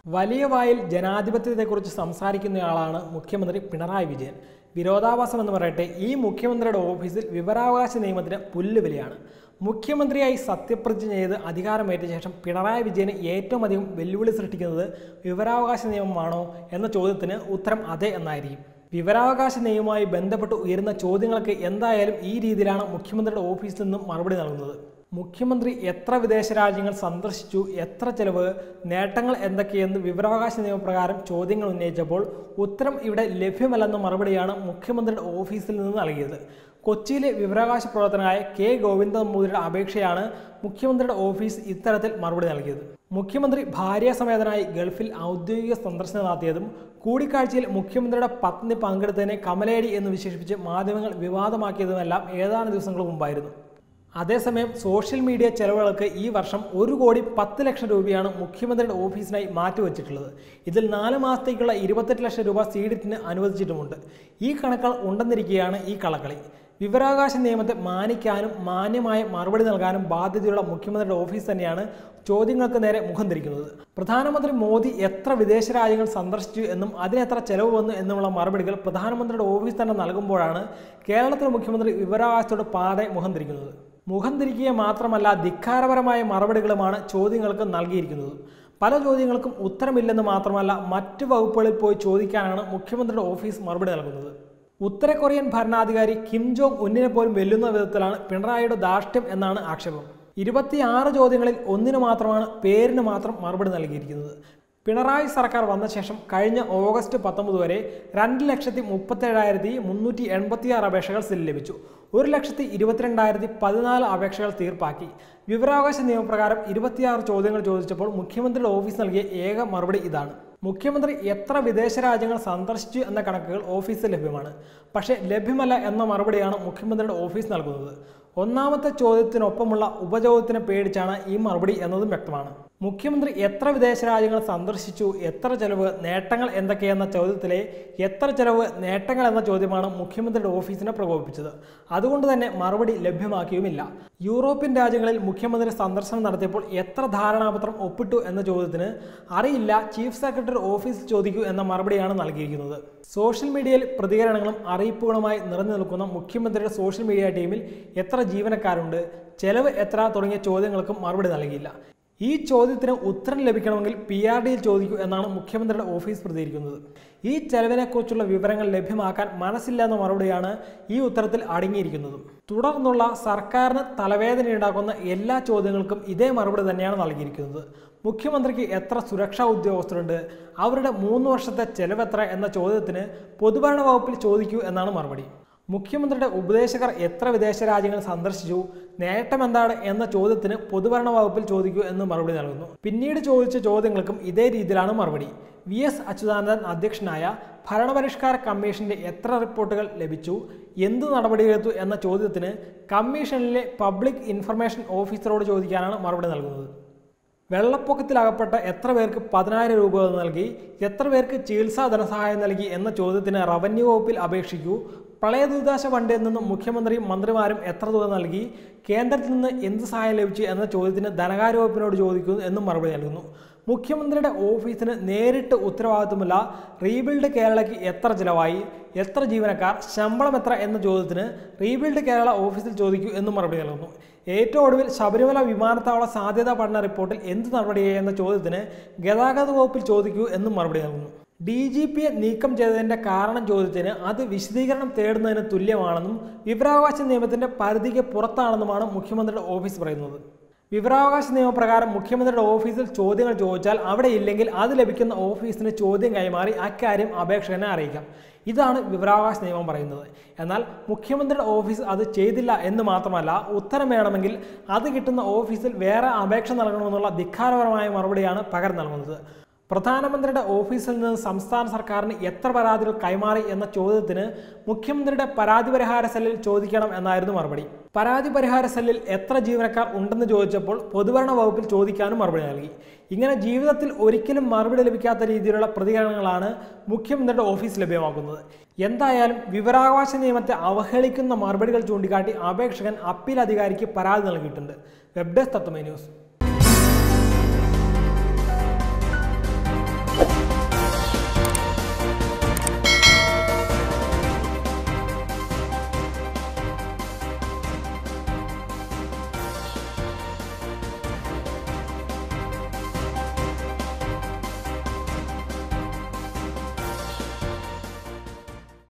വലിയ വായിൽ ജനാധിപത്യത്തെക്കുറിച്ച് സംസാരിക്കുന്നയാളാണ് മുഖ്യമന്ത്രി പിണറായി വിജയൻ വിരോധാഭാസം എന്ന് പറയട്ടെ ഈ മുഖ്യമന്ത്രിയുടെ ഓഫീസിൽ വിവരാവകാശ നിയമത്തിന് പുല്ലുവിലയാണ് മുഖ്യമന്ത്രിയായി സത്യപ്രതിജ്ഞ ചെയ്ത് അധികാരമേറ്റ ശേഷം പിണറായി വിജയന് ഏറ്റവും അധികം വെല്ലുവിളി സൃഷ്ടിക്കുന്നത് വിവരാവകാശ നിയമമാണോ എന്ന ചോദ്യത്തിന് ഉത്തരം അതെ എന്നായിരിക്കും വിവരാവകാശ നിയമവുമായി ബന്ധപ്പെട്ട് ഉയരുന്ന ചോദ്യങ്ങൾക്ക് എന്തായാലും ഈ രീതിയിലാണ് മുഖ്യമന്ത്രിയുടെ ഓഫീസിൽ നിന്നും മറുപടി നൽകുന്നത് മുഖ്യമന്ത്രി എത്ര വിദേശ രാജ്യങ്ങൾ സന്ദർശിച്ചു എത്ര ചെലവ് നേട്ടങ്ങൾ എന്തൊക്കെയെന്ന് വിവരാവകാശ നിയമപ്രകാരം ചോദ്യങ്ങൾ ഉന്നയിച്ചപ്പോൾ ഉത്തരം ഇവിടെ ലഭ്യമല്ലെന്ന മറുപടിയാണ് മുഖ്യമന്ത്രിയുടെ ഓഫീസിൽ നിന്ന് നൽകിയത് കൊച്ചിയിലെ വിവരാവകാശ പ്രവർത്തകനായ കെ ഗോവിന്ദ നമ്പൂതിരിയുടെ അപേക്ഷയാണ് മുഖ്യമന്ത്രിയുടെ ഓഫീസ് ഇത്തരത്തിൽ മറുപടി നൽകിയത് മുഖ്യമന്ത്രി ഭാര്യാസമേതനായി ഗൾഫിൽ ഔദ്യോഗിക സന്ദർശനം നടത്തിയതും കൂടിക്കാഴ്ചയിൽ മുഖ്യമന്ത്രിയുടെ പത്നി പങ്കെടുത്തതിനെ കമലേടി എന്ന് വിശേഷിപ്പിച്ച് മാധ്യമങ്ങൾ വിവാദമാക്കിയതുമെല്ലാം ഏതാനും ദിവസങ്ങൾക്ക് മുമ്പായിരുന്നു അതേസമയം സോഷ്യൽ മീഡിയ ചെലവുകൾക്ക് ഈ വർഷം ഒരു കോടി പത്ത് ലക്ഷം രൂപയാണ് മുഖ്യമന്ത്രിയുടെ ഓഫീസിനായി മാറ്റിവെച്ചിട്ടുള്ളത് ഇതിൽ നാല് മാസത്തേക്കുള്ള ഇരുപത്തെട്ട് ലക്ഷം രൂപ സീഡിറ്റിന് അനുവദിച്ചിട്ടുമുണ്ട് ഈ കണക്കുകൾ ഉണ്ടെന്നിരിക്കുകയാണ് ഈ കളക്കളി വിവരാവകാശ നിയമത്തെ മാനിക്കാനും മാന്യമായ മറുപടി നൽകാനും ബാധ്യതയുള്ള മുഖ്യമന്ത്രിയുടെ ഓഫീസ് തന്നെയാണ് ചോദ്യങ്ങൾക്ക് നേരെ മുഖം തിരിക്കുന്നത് പ്രധാനമന്ത്രി മോദി എത്ര വിദേശ രാജ്യങ്ങൾ സന്ദർശിച്ചു എന്നും അതിനെത്ര ചെലവ് വന്നു എന്നുമുള്ള മറുപടികൾ പ്രധാനമന്ത്രിയുടെ ഓഫീസ് തന്നെ നൽകുമ്പോഴാണ് കേരളത്തിലെ മുഖ്യമന്ത്രി വിവരാവകാശത്തോട് പാടെ മുഖം തിരിക്കുന്നത് മുഖം തിരിക്കുക മാത്രമല്ല ധിക്കാരപരമായ മറുപടികളുമാണ് ചോദ്യങ്ങൾക്ക് നൽകിയിരിക്കുന്നത് പല ചോദ്യങ്ങൾക്കും ഉത്തരമില്ലെന്ന് മാത്രമല്ല മറ്റ് വകുപ്പുകളിൽ പോയി ചോദിക്കാനാണ് മുഖ്യമന്ത്രിയുടെ ഓഫീസ് മറുപടി നൽകുന്നത് ഉത്തര കൊറിയൻ ഭരണാധികാരി കിം ജോങ് ഉന്നിനെ പോലും വെല്ലുന്ന വിധത്തിലാണ് പിണറായിയുടെ ധാർഷ്ട്യം എന്നാണ് ആക്ഷേപം ഇരുപത്തിയാറ് ചോദ്യങ്ങളിൽ ഒന്നിന് മാത്രമാണ് പേരിന് മാത്രം മറുപടി നൽകിയിരിക്കുന്നത് പിണറായി സർക്കാർ വന്ന ശേഷം കഴിഞ്ഞ ഓഗസ്റ്റ് പത്തൊമ്പത് വരെ രണ്ട് ലക്ഷത്തി മുപ്പത്തേഴായിരത്തി മുന്നൂറ്റി എൺപത്തിയാറ് അപേക്ഷകൾ സെൽ ലഭിച്ചു ഒരു ലക്ഷത്തി ഇരുപത്തിരണ്ടായിരത്തി പതിനാല് അപേക്ഷകൾ തീർപ്പാക്കി വിവരാവകാശ നിയമപ്രകാരം ഇരുപത്തിയാറ് ചോദ്യങ്ങൾ ചോദിച്ചപ്പോൾ മുഖ്യമന്ത്രിയുടെ ഓഫീസ് നൽകിയ ഏക മറുപടി ഇതാണ് മുഖ്യമന്ത്രി എത്ര വിദേശ രാജ്യങ്ങൾ സന്ദർശിച്ചു എന്ന കണക്കുകൾ ഓഫീസിൽ ലഭ്യമാണ് പക്ഷേ ലഭ്യമല്ല എന്ന മറുപടിയാണ് മുഖ്യമന്ത്രിയുടെ ഓഫീസ് നൽകുന്നത് ഒന്നാമത്തെ ചോദ്യത്തിനൊപ്പമുള്ള ഉപചോദ്യത്തിനെ പേടിച്ചാണ് ഈ മറുപടി എന്നതും വ്യക്തമാണ് മുഖ്യമന്ത്രി എത്ര വിദേശ രാജ്യങ്ങൾ സന്ദർശിച്ചു എത്ര ചെലവ് നേട്ടങ്ങൾ എന്തൊക്കെയെന്ന ചോദ്യത്തിലെ എത്ര ചെലവ് നേട്ടങ്ങൾ എന്ന ചോദ്യമാണ് മുഖ്യമന്ത്രിയുടെ ഓഫീസിനെ പ്രകോപിപ്പിച്ചത് അതുകൊണ്ട് തന്നെ മറുപടി ലഭ്യമാക്കിയുമില്ല യൂറോപ്യൻ രാജ്യങ്ങളിൽ മുഖ്യമന്ത്രി സന്ദർശനം നടത്തിയപ്പോൾ എത്ര ധാരണാപത്രം ഒപ്പിട്ടു എന്ന ചോദ്യത്തിന് അറിയില്ല ചീഫ് സെക്രട്ടറി ഓഫീസിൽ ചോദിക്കൂ എന്ന മറുപടിയാണ് നൽകിയിരിക്കുന്നത് സോഷ്യൽ മീഡിയയിൽ പ്രതികരണങ്ങളും അറിയിപ്പുകളുമായി നിറഞ്ഞു നിൽക്കുന്ന മുഖ്യമന്ത്രിയുടെ സോഷ്യൽ മീഡിയ ടീമിൽ എത്ര ജീവനക്കാരുണ്ട് ചെലവ് എത്ര തുടങ്ങിയ ചോദ്യങ്ങൾക്കും മറുപടി നൽകിയില്ല ഈ ചോദ്യത്തിന് ഉത്തരം ലഭിക്കണമെങ്കിൽ പി ആർ ഡിയിൽ ചോദിക്കൂ എന്നാണ് മുഖ്യമന്ത്രിയുടെ ഓഫീസ് പ്രതികരിക്കുന്നത് ഈ ചെലവിനെക്കുറിച്ചുള്ള വിവരങ്ങൾ ലഭ്യമാക്കാൻ മനസ്സില്ല എന്ന മറുപടിയാണ് ഈ ഉത്തരത്തിൽ അടങ്ങിയിരിക്കുന്നത് തുടർന്നുള്ള സർക്കാരിന് തലവേദനയുണ്ടാക്കുന്ന എല്ലാ ചോദ്യങ്ങൾക്കും ഇതേ മറുപടി തന്നെയാണ് നൽകിയിരിക്കുന്നത് മുഖ്യമന്ത്രിക്ക് എത്ര സുരക്ഷാ ഉദ്യോഗസ്ഥരുണ്ട് അവരുടെ മൂന്ന് വർഷത്തെ ചെലവെത്ര എന്ന ചോദ്യത്തിന് പൊതുഭരണ വകുപ്പിൽ ചോദിക്കൂ എന്നാണ് മറുപടി മുഖ്യമന്ത്രിയുടെ ഉപദേശകർ എത്ര വിദേശ രാജ്യങ്ങൾ സന്ദർശിച്ചു നേട്ടം എന്താണ് എന്ന ചോദ്യത്തിന് പൊതുഭരണ വകുപ്പിൽ ചോദിക്കൂ എന്ന് മറുപടി നൽകുന്നു പിന്നീട് ചോദിച്ച ചോദ്യങ്ങൾക്കും ഇതേ രീതിയിലാണ് മറുപടി വി എസ് അച്യുതാനന്ദൻ അധ്യക്ഷനായ ഭരണപരിഷ്കാര കമ്മീഷന്റെ എത്ര റിപ്പോർട്ടുകൾ ലഭിച്ചു എന്ത് നടപടിയെടുത്തു എന്ന ചോദ്യത്തിന് കമ്മീഷനിലെ പബ്ലിക് ഇൻഫർമേഷൻ ഓഫീസറോട് ചോദിക്കാനാണ് മറുപടി നൽകുന്നത് വെള്ളപ്പൊക്കത്തിലകപ്പെട്ട എത്ര പേർക്ക് പതിനായിരം രൂപ നൽകി എത്ര പേർക്ക് ചികിത്സാ ധനസഹായം നൽകി എന്ന ചോദ്യത്തിന് റവന്യൂ വകുപ്പിൽ അപേക്ഷിക്കൂ പ്രളയ ദുരിതാശ ഫണ്ടിൽ നിന്നും മുഖ്യമന്ത്രിയും മന്ത്രിമാരും എത്ര തുക നൽകി കേന്ദ്രത്തിൽ നിന്ന് എന്ത് സഹായം ലഭിച്ചു എന്ന ചോദ്യത്തിന് ധനകാര്യ വകുപ്പിനോട് ചോദിക്കുന്നു എന്നും മറുപടി നൽകുന്നു മുഖ്യമന്ത്രിയുടെ ഓഫീസിന് നേരിട്ട് ഉത്തരവാദിത്വമില്ല റീബിൽഡ് കേരളയ്ക്ക് എത്ര ചിലവായി എത്ര ജീവനക്കാർ ശമ്പളം എത്ര എന്ന ചോദ്യത്തിന് റീബിൽഡ് കേരള ഓഫീസിൽ ചോദിക്കൂ എന്നും മറുപടി നൽകുന്നു ഏറ്റവും ഒടുവിൽ ശബരിമല വിമാനത്താവള സാധ്യതാ പഠന റിപ്പോർട്ടിൽ എന്ത് നടപടിയായി എന്ന ചോദ്യത്തിന് ഗതാഗത വകുപ്പിൽ ചോദിക്കൂ എന്നും മറുപടി നൽകുന്നു ഡി ജി പിയെ നീക്കം ചെയ്തതിന്റെ കാരണം ചോദിച്ചതിന് അത് വിശദീകരണം തേടുന്നതിന് തുല്യമാണെന്നും വിവരാവകാശ നിയമത്തിന്റെ പരിധിക്ക് പുറത്താണെന്നുമാണ് മുഖ്യമന്ത്രിയുടെ ഓഫീസ് പറയുന്നത് വിവരാവകാശ നിയമപ്രകാരം മുഖ്യമന്ത്രിയുടെ ഓഫീസിൽ ചോദ്യങ്ങൾ ചോദിച്ചാൽ അവിടെ ഇല്ലെങ്കിൽ അത് ലഭിക്കുന്ന ഓഫീസിന് ചോദ്യം കൈമാറി അക്കാര്യം അപേക്ഷകനെ അറിയിക്കാം ഇതാണ് വിവരാവകാശ നിയമം പറയുന്നത് എന്നാൽ മുഖ്യമന്ത്രിയുടെ ഓഫീസ് അത് ചെയ്തില്ല എന്ന് മാത്രമല്ല ഉത്തരം വേണമെങ്കിൽ അത് കിട്ടുന്ന ഓഫീസിൽ വേറെ അപേക്ഷ നൽകണമെന്നുള്ള ധിക്കാരപരമായ മറുപടിയാണ് പകരം നൽകുന്നത് പ്രധാനമന്ത്രിയുടെ ഓഫീസിൽ നിന്ന് സംസ്ഥാന സർക്കാരിന് എത്ര പരാതികൾ കൈമാറി എന്ന ചോദ്യത്തിന് മുഖ്യമന്ത്രിയുടെ പരാതി പരിഹാര സെല്ലിൽ ചോദിക്കണം എന്നായിരുന്നു മറുപടി പരാതി പരിഹാര സെല്ലിൽ എത്ര ജീവനക്കാർ ഉണ്ടെന്ന് ചോദിച്ചപ്പോൾ പൊതുഭരണ വകുപ്പിൽ ചോദിക്കാനും മറുപടി നൽകി ഇങ്ങനെ ജീവിതത്തിൽ ഒരിക്കലും മറുപടി ലഭിക്കാത്ത രീതിയിലുള്ള പ്രതികരണങ്ങളാണ് മുഖ്യമന്ത്രിയുടെ ഓഫീസ് ലഭ്യമാക്കുന്നത് എന്തായാലും വിവരാവകാശ നിയമത്തെ അവഹേളിക്കുന്ന മറുപടികൾ ചൂണ്ടിക്കാട്ടി അപേക്ഷകൻ അപ്പീൽ അധികാരിക്ക് പരാതി നൽകിയിട്ടുണ്ട് വെബ് ഡെസ്ക് തത്വമേ ന്യൂസ്